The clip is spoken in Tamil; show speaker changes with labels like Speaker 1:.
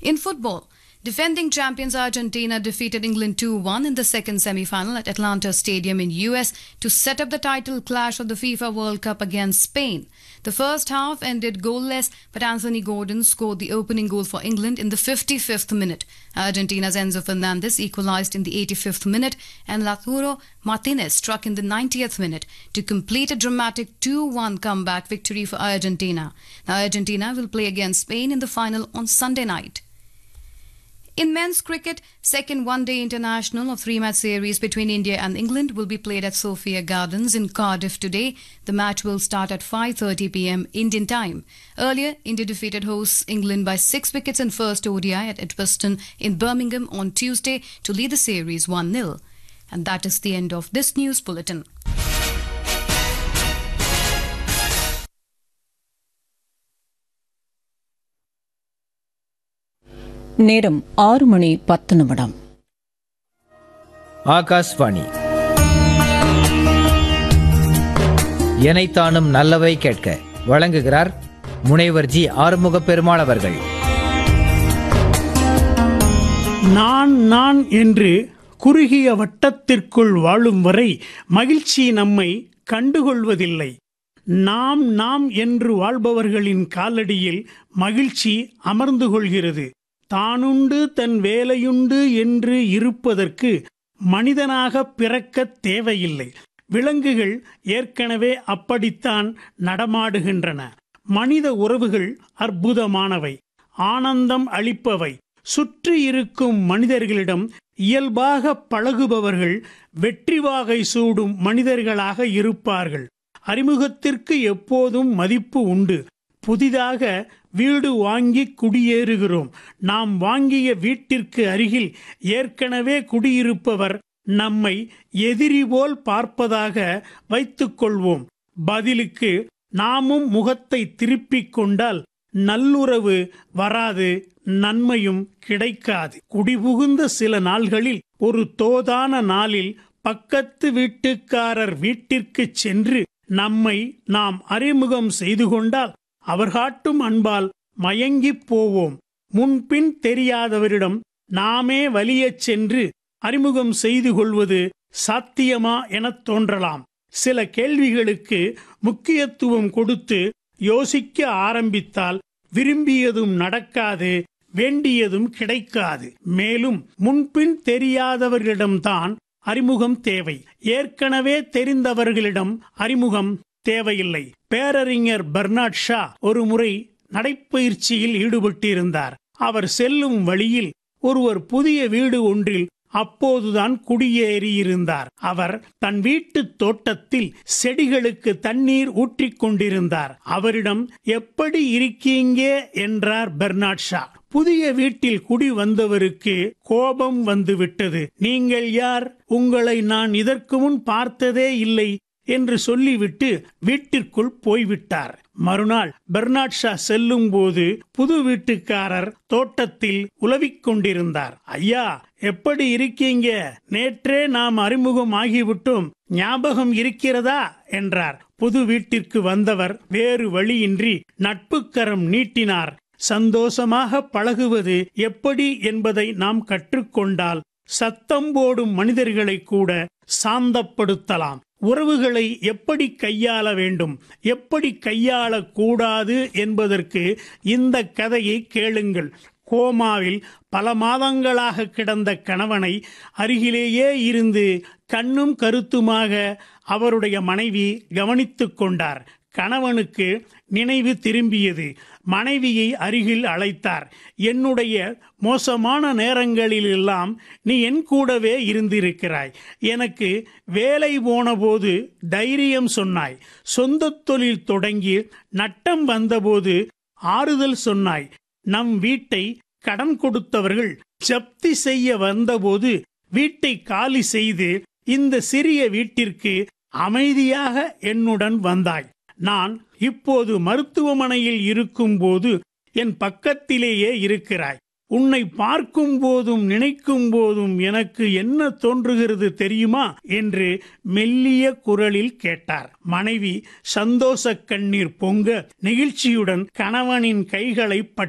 Speaker 1: In football, defending champions Argentina defeated England 2-1 in the second semi-final at Atlanta Stadium in US to set up the title clash of the FIFA World Cup against Spain. The first half ended goalless, but Anthony Gordon scored the opening goal for England in the 55th minute. Argentina's Enzo Fernandez equalized in the 85th minute, and Lautaro Martinez struck in the 90th minute to complete a dramatic 2-1 comeback victory for Argentina. Now Argentina will play against Spain in the final on Sunday night. In men's cricket, second one-day international of three-match series between India and England will be played at Sophia Gardens in Cardiff today. The match will start at 5:30 p.m. Indian time. Earlier, India defeated hosts England by six wickets in first ODI at Edgbaston in Birmingham on Tuesday to lead the series 1-0. And that is the end of this news bulletin.
Speaker 2: நேரம் ஆறு மணி பத்து நிமிடம்
Speaker 3: ஆகாஷ்வாணி எனைத்தானும் நல்லவை கேட்க வழங்குகிறார் முனைவர் ஜி ஆறுமுக பெருமாள் அவர்கள்
Speaker 4: நான் நான் என்று குறுகிய வட்டத்திற்குள் வாழும் வரை மகிழ்ச்சி நம்மை கண்டுகொள்வதில்லை நாம் நாம் என்று வாழ்பவர்களின் காலடியில் மகிழ்ச்சி அமர்ந்து கொள்கிறது தானுண்டு தன் வேலையுண்டு என்று இருப்பதற்கு மனிதனாக பிறக்க தேவையில்லை விலங்குகள் ஏற்கனவே அப்படித்தான் நடமாடுகின்றன மனித உறவுகள் அற்புதமானவை ஆனந்தம் அளிப்பவை சுற்றி இருக்கும் மனிதர்களிடம் இயல்பாக பழகுபவர்கள் வெற்றி வாகை சூடும் மனிதர்களாக இருப்பார்கள் அறிமுகத்திற்கு எப்போதும் மதிப்பு உண்டு புதிதாக வீடு வாங்கி குடியேறுகிறோம் நாம் வாங்கிய வீட்டிற்கு அருகில் ஏற்கனவே குடியிருப்பவர் நம்மை எதிரி போல் பார்ப்பதாக வைத்துக்கொள்வோம் பதிலுக்கு நாமும் முகத்தை திருப்பிக் கொண்டால் நல்லுறவு வராது நன்மையும் கிடைக்காது குடிபுகுந்த சில நாள்களில் ஒரு தோதான நாளில் பக்கத்து வீட்டுக்காரர் வீட்டிற்கு சென்று நம்மை நாம் அறிமுகம் செய்து கொண்டால் அவர் காட்டும் அன்பால் மயங்கிப் போவோம் முன்பின் தெரியாதவரிடம் நாமே வலியச் சென்று அறிமுகம் செய்து கொள்வது சாத்தியமா எனத் தோன்றலாம் சில கேள்விகளுக்கு முக்கியத்துவம் கொடுத்து யோசிக்க ஆரம்பித்தால் விரும்பியதும் நடக்காது வேண்டியதும் கிடைக்காது மேலும் முன்பின் தெரியாதவர்களிடம்தான் அறிமுகம் தேவை ஏற்கனவே தெரிந்தவர்களிடம் அறிமுகம் தேவையில்லை பேரறிஞர் பெர்னாட் ஷா ஒரு முறை நடைப்பயிற்சியில் ஈடுபட்டிருந்தார் அவர் செல்லும் வழியில் ஒருவர் புதிய வீடு ஒன்றில் அப்போதுதான் குடியேறியிருந்தார் அவர் தன் வீட்டு தோட்டத்தில் செடிகளுக்கு தண்ணீர் ஊற்றிக் கொண்டிருந்தார் அவரிடம் எப்படி இருக்கீங்க என்றார் பெர்னாட் ஷா புதிய வீட்டில் குடி வந்தவருக்கு கோபம் வந்துவிட்டது நீங்கள் யார் உங்களை நான் இதற்கு முன் பார்த்ததே இல்லை என்று சொல்லிவிட்டு வீட்டிற்குள் போய்விட்டார் மறுநாள் பெர்னாட் ஷா செல்லும் போது புது வீட்டுக்காரர் தோட்டத்தில் உலவிக் கொண்டிருந்தார் ஐயா எப்படி இருக்கீங்க நேற்றே நாம் அறிமுகம் ஆகிவிட்டோம் ஞாபகம் இருக்கிறதா என்றார் புது வீட்டிற்கு வந்தவர் வேறு வழியின்றி நட்புக்கரம் நீட்டினார் சந்தோஷமாக பழகுவது எப்படி என்பதை நாம் கற்றுக்கொண்டால் சத்தம் போடும் மனிதர்களை கூட சாந்தப்படுத்தலாம் உறவுகளை எப்படி கையாள வேண்டும் எப்படி கையாளக்கூடாது என்பதற்கு இந்த கதையை கேளுங்கள் கோமாவில் பல மாதங்களாக கிடந்த கணவனை அருகிலேயே இருந்து கண்ணும் கருத்துமாக அவருடைய மனைவி கவனித்துக் கொண்டார் கணவனுக்கு நினைவு திரும்பியது மனைவியை அருகில் அழைத்தார் என்னுடைய மோசமான நேரங்களிலெல்லாம் நீ என் கூடவே இருந்திருக்கிறாய் எனக்கு வேலை போனபோது தைரியம் சொன்னாய் சொந்த தொழில் தொடங்கி நட்டம் வந்தபோது ஆறுதல் சொன்னாய் நம் வீட்டை கடன் கொடுத்தவர்கள் ஜப்தி செய்ய வந்தபோது வீட்டை காலி செய்து இந்த சிறிய வீட்டிற்கு அமைதியாக என்னுடன் வந்தாய் நான் இப்போது மருத்துவமனையில் இருக்கும்போது என் பக்கத்திலேயே இருக்கிறாய் உன்னை பார்க்கும் போதும் நினைக்கும் போதும் எனக்கு என்ன தோன்றுகிறது தெரியுமா என்று மெல்லிய குரலில் கேட்டார் மனைவி சந்தோஷ கண்ணீர் பொங்க நெகிழ்ச்சியுடன் கணவனின் கைகளை